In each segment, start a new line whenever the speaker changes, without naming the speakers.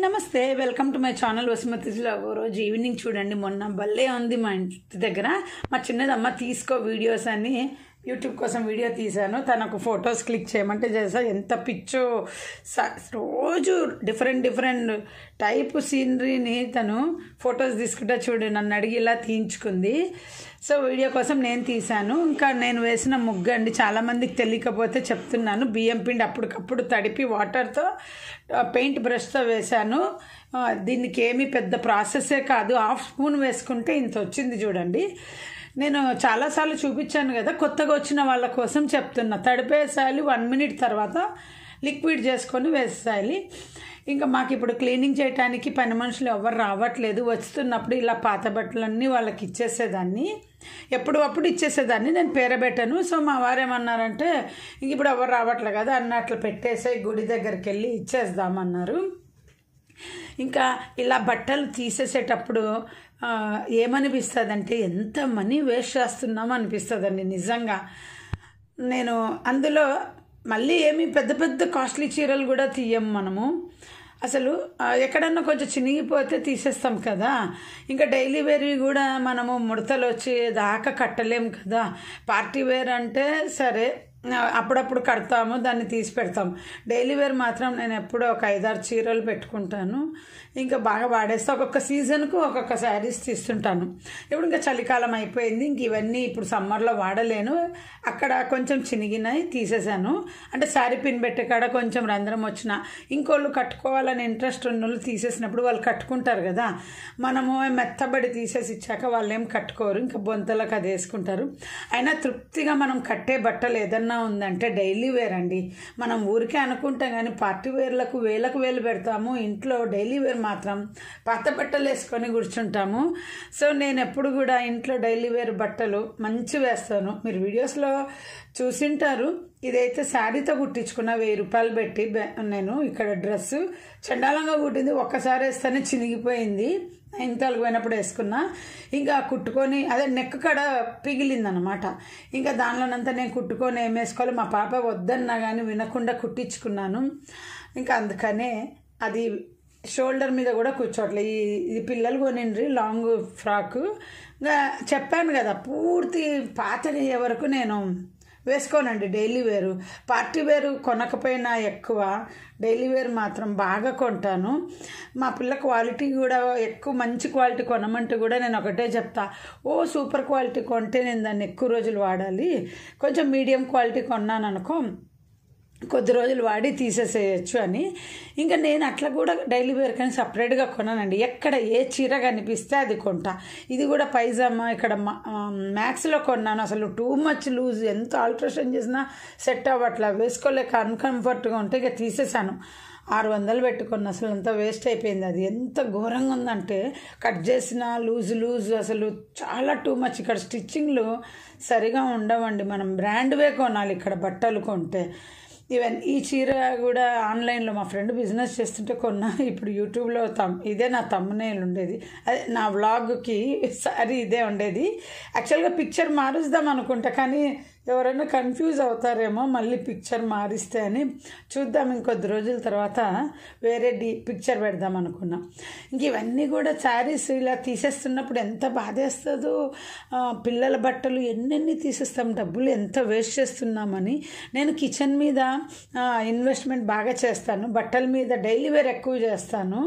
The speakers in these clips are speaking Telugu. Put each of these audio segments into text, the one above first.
నమస్తే వెల్కమ్ టు మై ఛానల్ వసుమతిలో రోజు ఈవినింగ్ చూడండి మొన్న భలే ఉంది మా ఇంటి దగ్గర మా చిన్నదమ్మ తీసుకో వీడియోస్ అని యూట్యూబ్ కోసం వీడియో తీశాను తనకు ఫొటోస్ క్లిక్ చేయమంటే చేసా ఎంత పిచ్చో స- రోజు డిఫరెంట్ డిఫరెంట్ టైప్ సీనరీని తను ఫొటోస్ తీసుకుంటే చూడు నన్ను అడిగి ఇలా తీయించుకుంది సో వీడియో కోసం నేను తీశాను ఇంకా నేను వేసిన ముగ్గు అండి చాలామందికి తెలియకపోతే చెప్తున్నాను బియ్యం పిండి అప్పటికప్పుడు తడిపి వాటర్తో పెయింట్ బ్రష్తో వేశాను ఆ, దీనికి ఏమీ పెద్ద ప్రాసెసే కాదు హాఫ్ స్పూన్ వేసుకుంటే ఇంత వచ్చింది చూడండి నేను చాలాసార్లు చూపించాను కదా కొత్తగా వచ్చిన వాళ్ళ కోసం చెప్తున్నా తడిపేసేయాలి వన్ మినిట్ తర్వాత లిక్విడ్ చేసుకొని వేసేయాలి ఇంకా మాకు ఇప్పుడు క్లీనింగ్ చేయడానికి పని మనుషులు ఎవరు రావట్లేదు వస్తున్నప్పుడు ఇలా పాత బట్టలన్నీ వాళ్ళకి ఇచ్చేసేదాన్ని ఎప్పుడు అప్పుడు ఇచ్చేసేదాన్ని నేను పేరబెట్టాను సో మా వారు ఏమన్నారంటే ఇంక ఇప్పుడు ఎవరు రావట్లే కదా అన్నట్లు పెట్టేసే గుడి దగ్గరికి వెళ్ళి ఇచ్చేద్దామన్నారు ఇంకా ఇలా బట్టలు తీసేసేటప్పుడు ఆ, ఏమనిపిస్తుందంటే ఎంత మనీ వేస్ట్ చేస్తున్నాం అనిపిస్తుందండి నిజంగా నేను అందులో మళ్ళీ ఏమి పెద్ద పెద్ద కాస్ట్లీ చీరలు కూడా తీయం మనము అసలు ఆ, ఎక్కడన్నా కొంచెం చినిగిపోతే తీసేస్తాం కదా ఇంకా డైలీ వేర్వి కూడా మనము ముడతలు వచ్చి దాకా కట్టలేం కదా పార్టీ వేర్ అంటే సరే ఆ, అప్పుడప్పుడు కడతాము దాన్ని తీసి పెడతాం డైలీ వేర్ మాత్రం నేను ఎప్పుడూ ఒక ఐదారు చీరలు పెట్టుకుంటాను ఇంకా బాగా వాడేస్తే ఒక్కొక్క సీజన్కు ఒక్కొక్క శారీస్ తీస్తుంటాను ఇప్పుడు ఇంకా చలికాలం అయిపోయింది ఇంక ఇవన్నీ ఇప్పుడు సమ్మర్లో వాడలేను అక్కడ కొంచెం చినిగినాయి తీసేశాను అంటే శారీ పిన్ పెట్టే కాడ కొంచెం రంధ్రం వచ్చిన ఇంకోళ్ళు కట్టుకోవాలని ఇంట్రెస్ట్ ఉన్న వాళ్ళు తీసేసినప్పుడు వాళ్ళు కట్టుకుంటారు కదా మనము మెత్తబడి తీసేసి ఇచ్చాక వాళ్ళు ఏం కట్టుకోరు ఇంకా బొంతలకు అది వేసుకుంటారు అయినా తృప్తిగా మనం కట్టే బట్టలు ఏదన్నా ఉందంటే డైలీ వేర్ అండి మనం ఊరికే అనుకుంటాం కానీ పార్టీ వేర్లకు వేలకు వేలు పెడతాము ఇంట్లో డైలీ వేర్ మాత్రం పాత బట్టలు వేసుకొని కూర్చుంటాము సో నేను ఎప్పుడు కూడా ఇంట్లో డైలీ వేర్ బట్టలు మంచి వేస్తాను మీరు వీడియోస్లో చూసింటారు ఇదైతే శారీతో కుట్టించుకున్న వెయ్యి రూపాయలు పెట్టి బె- నేను ఇక్కడ డ్రెస్సు చండాలంగా కుట్టింది ఒక్కసారి వేస్తేనే చినిగిపోయింది ఇంతలకు పోయినప్పుడు వేసుకున్నా ఇంకా కుట్టుకొని అదే నెక్ కడ పిగిలిందనమాట ఇంకా దానిలోనంతా నేను కుట్టుకొని ఏం వేసుకోవాలి మా పాప వద్దన్నా కానీ వినకుండా కుట్టించుకున్నాను ఇంకా అందుకనే అది షోల్డర్ మీద కూడా కూర్చోట్లే ఈ ఇది పిల్లలు కొనిండ్రి లాంగ్ ఫ్రాక్ ఇంకా చెప్పాను కదా పూర్తి పాతగా అయ్యే వరకు నేను వేసుకోనండి డైలీ వేరు పార్టీ వేరు కొనకపోయినా ఎక్కువ డైలీ వేర్ మాత్రం బాగా కొంటాను మా పిల్ల క్వాలిటీ కూడా ఎక్కువ మంచి క్వాలిటీ కొనమంటే కూడా నేను ఒకటే చెప్తా ఓ సూపర్ క్వాలిటీ కొంటే నేను దాన్ని ఎక్కువ రోజులు వాడాలి కొంచెం మీడియం క్వాలిటీ కొన్నాను అనుకో కొద్ది రోజులు వాడి తీసేసేయచ్చు అని ఇంకా నేను అట్లా కూడా డైలీ వేర్ కానీ సపరేట్గా కొన్నానండి ఎక్కడ ఏ చీర కనిపిస్తే అది కొంటా ఇది కూడా పైజామా ఇక్కడ మ్యాక్స్లో కొన్నాను అసలు టూ మచ్ లూజ్ ఎంత ఆల్ట్రేషన్ చేసినా సెట్ అవ్వట్లా వేసుకోలేక అన్కంఫర్ట్గా ఉంటే ఇక తీసేసాను ఆరు వందలు పెట్టుకున్న అసలు అంత వేస్ట్ అయిపోయింది అది ఎంత ఘోరంగా ఉందంటే కట్ చేసిన లూజ్ లూజ్ అసలు చాలా టూ మచ్ ఇక్కడ స్టిచ్చింగ్లు సరిగా ఉండవండి మనం బ్రాండ్వే కొనాలి ఇక్కడ బట్టలు కొంటే ఈవెన్ ఈ చీర కూడా ఆన్లైన్లో మా ఫ్రెండ్ బిజినెస్ చేస్తుంటే కొన్నా ఇప్పుడు యూట్యూబ్లో తమ్ ఇదే నా తమ్మునేలు ఉండేది అదే నా వ్లాగ్కి సారీ ఇదే ఉండేది యాక్చువల్గా పిక్చర్ మారుద్దాం అనుకుంటా కానీ ఎవరైనా కన్ఫ్యూజ్ అవుతారేమో మళ్ళీ పిక్చర్ మారిస్తే అని చూద్దాం ఇంకొద్ది రోజుల తర్వాత వేరే డి పిక్చర్ పెడదాం అనుకున్నాం ఇంక ఇవన్నీ కూడా శారీస్ ఇలా తీసేస్తున్నప్పుడు ఎంత బాధేస్తుందో ఆ, పిల్లల బట్టలు ఎన్నెన్ని తీసేస్తాం డబ్బులు ఎంత వేస్ట్ చేస్తున్నామని నేను కిచెన్ మీద ఆ, ఇన్వెస్ట్మెంట్ బాగా చేస్తాను బట్టల మీద డైలీ వేర్ ఎక్కువ చేస్తాను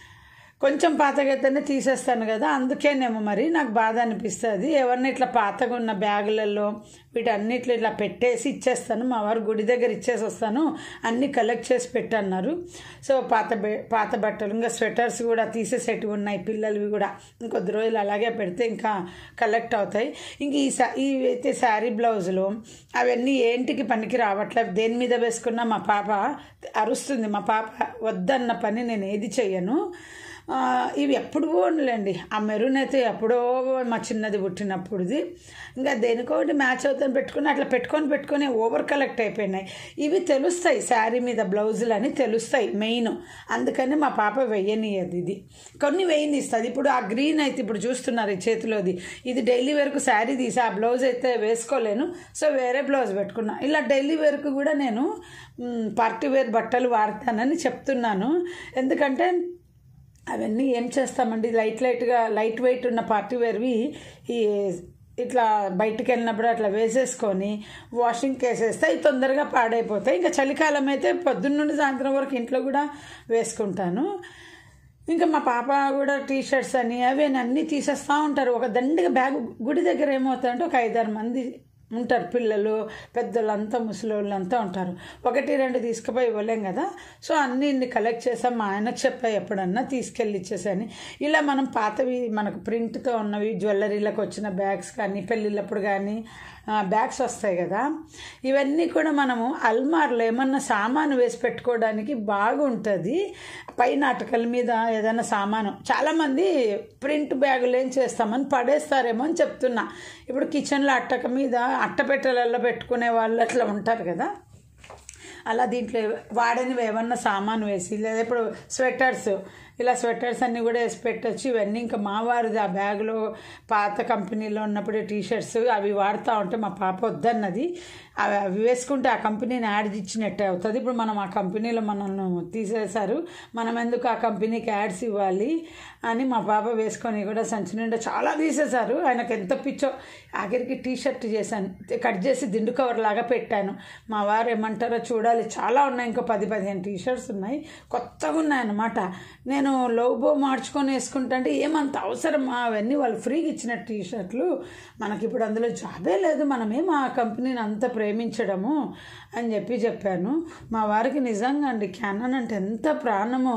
కొంచెం పాతగైతేనే తీసేస్తాను కదా అందుకేనేమో మరి నాకు బాధ అనిపిస్తుంది ఎవరిని ఇట్లా పాతగా ఉన్న బ్యాగులలో వీటన్నిట్లో ఇట్లా పెట్టేసి ఇచ్చేస్తాను మా వారు గుడి దగ్గర ఇచ్చేసి వస్తాను అన్నీ కలెక్ట్ చేసి పెట్టన్నారు సో పాత బె- పాత బట్టలు ఇంకా స్వెటర్స్ కూడా తీసేసేటివి ఉన్నాయి పిల్లలవి కూడా ఇంకొద్ది రోజులు అలాగే పెడితే ఇంకా కలెక్ట్ అవుతాయి ఇంక ఈ సా ఇవి అయితే శారీ బ్లౌజులు అవన్నీ ఏంటికి పనికి రావట్లేదు దేని మీద వేసుకున్నా మా పాప అరుస్తుంది మా పాప వద్దన్న పని నేను ఏది చెయ్యను ఆ, ఇవి ఎప్పుడు పోనులేండి ఆ మెరూన్ అయితే ఎప్పుడో మా చిన్నది పుట్టినప్పుడుది ఇంకా దేనికోటి మ్యాచ్ అవుతాను పెట్టుకుని అట్లా పెట్టుకొని పెట్టుకొని ఓవర్ కలెక్ట్ అయిపోయినాయి ఇవి తెలుస్తాయి శారీ మీద బ్లౌజులు అని తెలుస్తాయి మెయిన్ అందుకని మా పాప వెయ్యనియదు ఇది కొన్ని వేయనిస్తుంది ఇప్పుడు ఆ గ్రీన్ అయితే ఇప్పుడు చూస్తున్నారు ఈ చేతిలోది ఇది డైలీ వేర్కు శారీ తీసి ఆ బ్లౌజ్ అయితే వేసుకోలేను సో వేరే బ్లౌజ్ పెట్టుకున్నా ఇలా డైలీ వేర్కు కూడా నేను మ్, పార్టీ వేర్ బట్టలు వాడతానని చెప్తున్నాను ఎందుకంటే అవన్నీ ఏం చేస్తామండి లైట్ లైట్గా లైట్ వెయిట్ ఉన్న పార్టీ వేర్వి ఈ ఇట్లా బయటికి వెళ్ళినప్పుడు అట్లా వేసేసుకొని వాషింగ్కి వేసేస్తే అవి తొందరగా పాడైపోతాయి ఇంకా చలికాలం అయితే పొద్దున్న నుండి సాయంత్రం వరకు ఇంట్లో కూడా వేసుకుంటాను ఇంకా మా పాప కూడా టీ షర్ట్స్ అని అవి అని అన్నీ తీసేస్తూ ఉంటారు ఒక దండిగా బ్యాగ్ గుడి దగ్గర ఏమవుతాయంటే ఒక ఐదారు మంది ఉంటారు పిల్లలు పెద్దలు అంతా ముసలి అంతా ఉంటారు ఒకటి రెండు తీసుకుపోయి ఇవ్వలేం కదా సో అన్నీ ఇన్ని కలెక్ట్ చేసాం మా ఆయనకు చెప్పా ఎప్పుడన్నా తీసుకెళ్ళి ఇచ్చేసాని ఇలా మనం పాతవి మనకు ప్రింట్తో ఉన్నవి జ్యువెలరీలకు వచ్చిన బ్యాగ్స్ కానీ పెళ్ళిళ్ళప్పుడు కానీ బ్యాగ్స్ వస్తాయి కదా ఇవన్నీ కూడా మనము అల్మార్లో ఏమన్నా సామాను వేసి పెట్టుకోవడానికి బాగుంటుంది పైన అటకల మీద ఏదైనా సామాను చాలామంది ప్రింట్ బ్యాగులు ఏం చేస్తామని పడేస్తారేమో అని చెప్తున్నా ఇప్పుడు కిచెన్లో అట్టక మీద అట్టపెట్టెలలో పెట్టుకునే వాళ్ళు అట్లా ఉంటారు కదా అలా దీంట్లో వాడనివి ఏమన్నా సామాను వేసి లేదా ఇప్పుడు స్వెటర్స్ ఇలా స్వెటర్స్ అన్నీ కూడా వేసి పెట్టచ్చు ఇవన్నీ ఇంకా మా వారిది ఆ బ్యాగ్లో పాత కంపెనీలో ఉన్నప్పుడే టీ షర్ట్స్ అవి వాడుతూ ఉంటే మా పాప వద్దన్నది అవి అవి వేసుకుంటే ఆ కంపెనీని యాడ్ ఇచ్చినట్టే అవుతుంది ఇప్పుడు మనం ఆ కంపెనీలో మనల్ని తీసేశారు మనం ఎందుకు ఆ కంపెనీకి యాడ్స్ ఇవ్వాలి అని మా పాప వేసుకొని కూడా సంచి నిండా చాలా తీసేశారు ఆయనకు ఎంత పిచ్చో ఆఖరికి టీ షర్ట్ చేశాను కట్ చేసి దిండు కవర్ లాగా పెట్టాను మా వారు ఏమంటారో చూడాలి చాలా ఉన్నాయి ఇంకో పది పదిహేను టీ షర్ట్స్ ఉన్నాయి కొత్తగా ఉన్నాయన్నమాట నేను లోబో మార్చుకొని వేసుకుంటుంటే ఏమంత అవసరమా అవన్నీ వాళ్ళు ఫ్రీగా ఇచ్చిన టీ షర్ట్లు మనకి ఇప్పుడు అందులో జాబే లేదు మనమేం ఆ కంపెనీని అంత ప్రేమించడము అని చెప్పి చెప్పాను మా వారికి నిజంగా అండి క్యానన్ అంటే ఎంత ప్రాణమో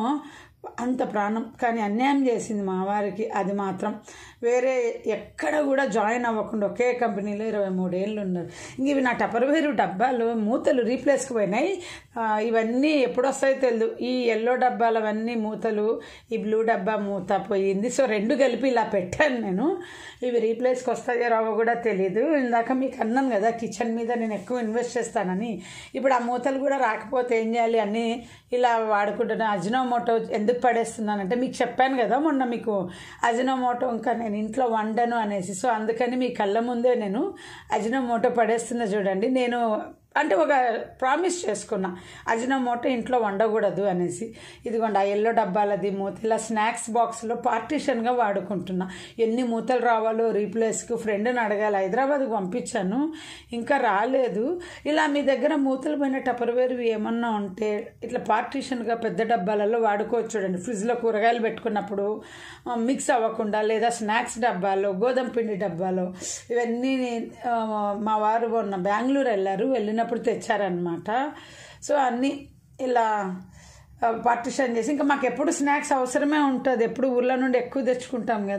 అంత ప్రాణం కానీ అన్యాయం చేసింది మా వారికి అది మాత్రం వేరే ఎక్కడ కూడా జాయిన్ అవ్వకుండా ఒకే కంపెనీలో ఇరవై మూడేళ్ళు ఉన్నారు ఇంక ఇవి నా టపర్వేరు డబ్బాలు మూతలు రీప్లేస్కి పోయినాయి ఆ, ఇవన్నీ ఎప్పుడు వస్తాయో తెలియదు ఈ ఎల్లో డబ్బాలు అవన్నీ మూతలు ఈ బ్లూ డబ్బా మూత పోయింది సో రెండు కలిపి ఇలా పెట్టాను నేను ఇవి రీప్లేస్కి వస్తాయో రావో కూడా తెలియదు ఇందాక మీకు అన్నాను కదా కిచెన్ మీద నేను ఎక్కువ ఇన్వెస్ట్ చేస్తానని ఇప్పుడు ఆ మూతలు కూడా రాకపోతే ఏం చేయాలి అన్నీ ఇలా వాడుకుంటున్నాను అజినోమోటో ఎందుకు పడేస్తున్నానంటే మీకు చెప్పాను కదా మొన్న మీకు అజినోమోటో ఇంకా నేను ఇంట్లో వండను అనేసి సో అందుకని మీ కళ్ళ ముందే నేను అజినోమోటో పడేస్తున్నా చూడండి నేను అంటే ఒక ప్రామిస్ చేసుకున్నా అజినోమోటో ఇంట్లో వండకూడదు అనేసి ఇదిగోండి ఆ ఎల్లో డబ్బాలది మూత ఇలా స్నాక్స్ బాక్స్లో పార్టీషన్గా వాడుకుంటున్నా ఎన్ని మూతలు రావాలో రీప్లేస్కి ఫ్రెండ్ని అడగాలి హైదరాబాద్కి పంపించాను ఇంకా రాలేదు ఇలా మీ దగ్గర మూతలు పోయిన టపర్వేరు ఏమన్నా ఉంటే ఇట్లా పార్టీషన్గా పెద్ద డబ్బాలలో వాడుకోవచ్చు చూడండి ఫ్రిడ్జ్లో కూరగాయలు పెట్టుకున్నప్పుడు ఆ, మిక్స్ అవ్వకుండా లేదా స్నాక్స్ డబ్బాలో గోధుమ పిండి డబ్బాలో ఇవన్నీ ఆ, మా వారు మొన్న బెంగళూరు వెళ్ళారు వెళ్ళినప్పుడు తెచ్చారనమాట సో అన్నీ ఇలా పార్టిషన్ చేసి ఇంకా మాకు ఎప్పుడు స్నాక్స్ అవసరమే ఉంటుంది ఎప్పుడు ఊర్లో నుండి ఎక్కువ తెచ్చుకుంటాం కదా